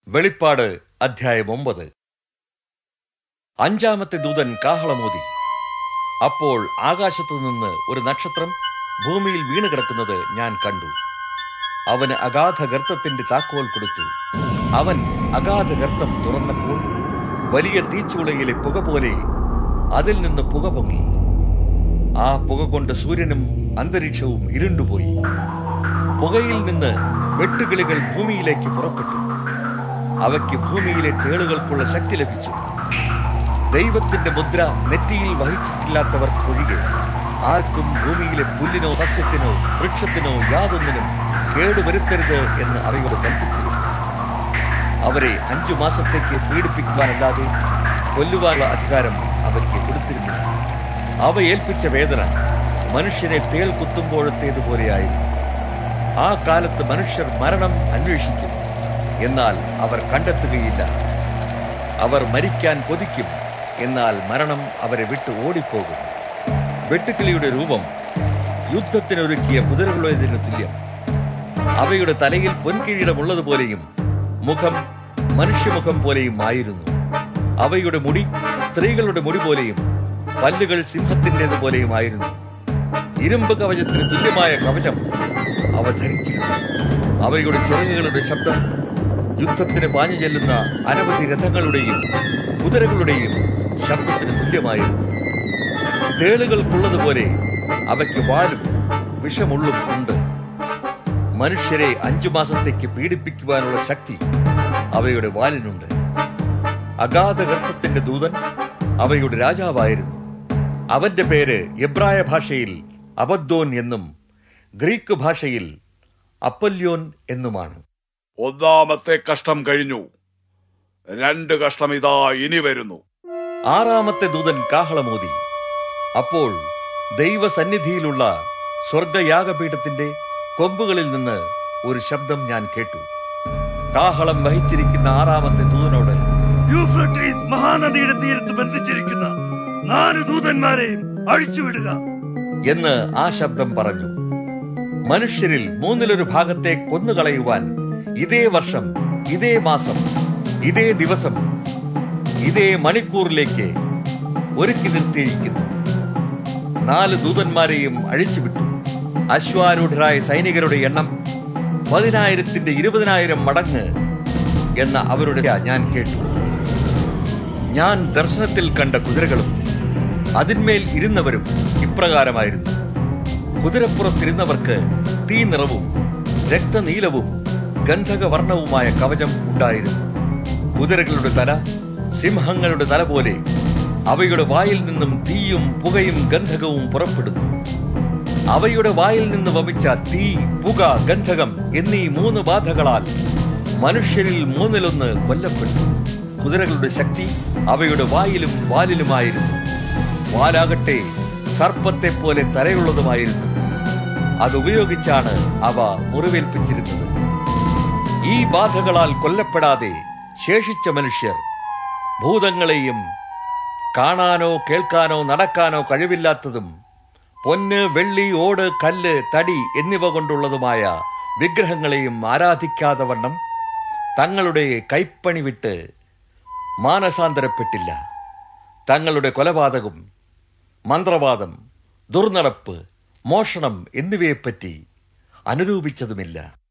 വെളിപ്പാട് അധ്യായം ഒമ്പത് അഞ്ചാമത്തെ ദൂതൻ കാഹളമോതി അപ്പോൾ ആകാശത്തു നിന്ന് ഒരു നക്ഷത്രം ഭൂമിയിൽ വീണ് കിടക്കുന്നത് ഞാൻ കണ്ടു അവന് അഗാധ ഗർത്തത്തിന്റെ താക്കോൽ കൊടുത്തു അവൻ അഗാധ ഗർത്തം തുറന്നപ്പോൾ വലിയ തീച്ചൂളയിലെ പുക പോലെ അതിൽ നിന്ന് പുക പൊങ്ങി ആ പുക കൊണ്ട് സൂര്യനും അന്തരീക്ഷവും ഇരുണ്ടുപോയി പുകയിൽ നിന്ന് വെട്ടുകിളികൾ ഭൂമിയിലേക്ക് പുറപ്പെട്ടു അവയ്ക്ക് ഭൂമിയിലെ തേളുകൾക്കുള്ള ശക്തി ലഭിച്ചു ദൈവത്തിന്റെ മുദ്ര നെറ്റിയിൽ വഹിച്ചിട്ടില്ലാത്തവർക്ക് ഒഴികെ ആർക്കും ഭൂമിയിലെ പുല്ലിനോ സസ്യത്തിനോ വൃക്ഷത്തിനോ യാതൊന്നിനും കേടുവരുത്തരുത് എന്ന് അവയോട് കൽപ്പിച്ചിരുന്നു അവരെ അഞ്ചു മാസത്തേക്ക് പീഡിപ്പിക്കുവാനല്ലാതെ കൊല്ലുവാനുള്ള അധികാരം അവർക്ക് കൊടുത്തിരുന്നില്ല അവ ഏൽപ്പിച്ച വേദന മനുഷ്യനെ തേൽ കുത്തുമ്പോഴത്തേതുപോലെയായിരുന്നു ആ കാലത്ത് മനുഷ്യർ മരണം അന്വേഷിക്കും എന്നാൽ അവർ കണ്ടെത്തുകയില്ല അവർ മരിക്കാൻ കൊതിക്കും എന്നാൽ മരണം അവരെ വിട്ട് ഓടിപ്പോകും വെട്ടുക്കിളിയുടെ രൂപം യുദ്ധത്തിനൊരുക്കിയ കുതിരകളുടേതിന് തുല്യം അവയുടെ തലയിൽ പൊൻകിരീടമുള്ളതുപോലെയും മുഖം മനുഷ്യമുഖം പോലെയും ആയിരുന്നു അവയുടെ മുടി സ്ത്രീകളുടെ മുടി പോലെയും പല്ലുകൾ സിംഹത്തിൻ്റെതുപോലെയുമായിരുന്നു ഇരുമ്പ് കവചത്തിന് തുല്യമായ കവചം അവ ധരിച്ചിരുന്നു അവയുടെ ചിറകുകളുടെ ശബ്ദം യുദ്ധത്തിന് പാഞ്ഞു ചെല്ലുന്ന അനവധി രഥങ്ങളുടെയും കുതിരകളുടെയും ശബ്ദത്തിന് തുല്യമായിരുന്നു തേളുകൾക്കുള്ളതുപോലെ അവയ്ക്ക് വാലും വിഷമുള്ളും ഉണ്ട് മനുഷ്യരെ അഞ്ചു മാസത്തേക്ക് പീഡിപ്പിക്കുവാനുള്ള ശക്തി അവയുടെ വാലിനുണ്ട് അഗാധ ഗർത്തത്തിന്റെ ദൂതൻ അവയുടെ രാജാവായിരുന്നു അവന്റെ പേര് എബ്രായ ഭാഷയിൽ അബദ്ദോൻ എന്നും ഗ്രീക്ക് ഭാഷയിൽ അപ്പല്യോൻ എന്നുമാണ് ഒന്നാമത്തെ കഷ്ടം കഴിഞ്ഞു രണ്ട് കഷ്ടം ഇതാ ഇനി വരുന്നു ആറാമത്തെ ദൂതൻ കാഹളമോതി അപ്പോൾ ദൈവസന്നിധിയിലുള്ള സ്വർഗയാഗപീഠത്തിന്റെ കൊമ്പുകളിൽ നിന്ന് ഒരു ശബ്ദം ഞാൻ കേട്ടു കാഹളം വഹിച്ചിരിക്കുന്ന ആറാമത്തെ ദൂതനോട് യൂഫ്രട്ടീസ് മഹാനദിയുടെ തീരത്ത് ബന്ധിച്ചിരിക്കുന്ന നാല് ദൂതന്മാരെയും അഴിച്ചുവിടുക എന്ന് ആ ശബ്ദം പറഞ്ഞു മനുഷ്യരിൽ മൂന്നിലൊരു ഭാഗത്തെ കൊന്നുകളയുവാൻ ഇതേ വർഷം ഇതേ മാസം ഇതേ ദിവസം ഇതേ മണിക്കൂറിലേക്ക് ഒരുക്കി നിർത്തിയിരിക്കുന്നു നാല് ദൂതന്മാരെയും അഴിച്ചുവിട്ടു അശ്വാരൂഢരായ സൈനികരുടെ എണ്ണം പതിനായിരത്തിന്റെ ഇരുപതിനായിരം മടങ്ങ് എന്ന അവരുടെ ഞാൻ കേട്ടു ഞാൻ ദർശനത്തിൽ കണ്ട കുതിരകളും അതിന്മേൽ ഇരുന്നവരും ഇപ്രകാരമായിരുന്നു കുതിരപ്പുറത്തിരുന്നവർക്ക് തീ നിറവും രക്തനീലവും ഗന്ധകവർണവുമായ കവചം ഉണ്ടായിരുന്നു കുതിരകളുടെ തല സിംഹങ്ങളുടെ തല പോലെ അവയുടെ വായിൽ നിന്നും തീയും പുകയും ഗന്ധകവും പുറപ്പെടുന്നു അവയുടെ വായിൽ നിന്ന് വമിച്ച തീ പുക ഗന്ധകം എന്നീ മൂന്ന് ബാധകളാൽ മനുഷ്യരിൽ മൂന്നിലൊന്ന് കൊല്ലപ്പെട്ടു കുതിരകളുടെ ശക്തി അവയുടെ വായിലും വാലിലുമായിരുന്നു വാലാകട്ടെ സർപ്പത്തെ പോലെ തലയുള്ളതുമായിരുന്നു അതുപയോഗിച്ചാണ് അവ മുറിവേൽപ്പിച്ചിരുന്നത് ഈ ബാധകളാൽ കൊല്ലപ്പെടാതെ ശേഷിച്ച മനുഷ്യർ ഭൂതങ്ങളെയും കാണാനോ കേൾക്കാനോ നടക്കാനോ കഴിവില്ലാത്തതും പൊന്ന് വെള്ളി ഓട് കല്ല് തടി എന്നിവ കൊണ്ടുള്ളതുമായ വിഗ്രഹങ്ങളെയും ആരാധിക്കാതെ വണ്ണം തങ്ങളുടെ കൈപ്പണി വിട്ട് മാനസാന്തരപ്പെട്ടില്ല തങ്ങളുടെ കൊലപാതകം മന്ത്രവാദം ദുർനടപ്പ് മോഷണം എന്നിവയെപ്പറ്റി അനുരൂപിച്ചതുമില്ല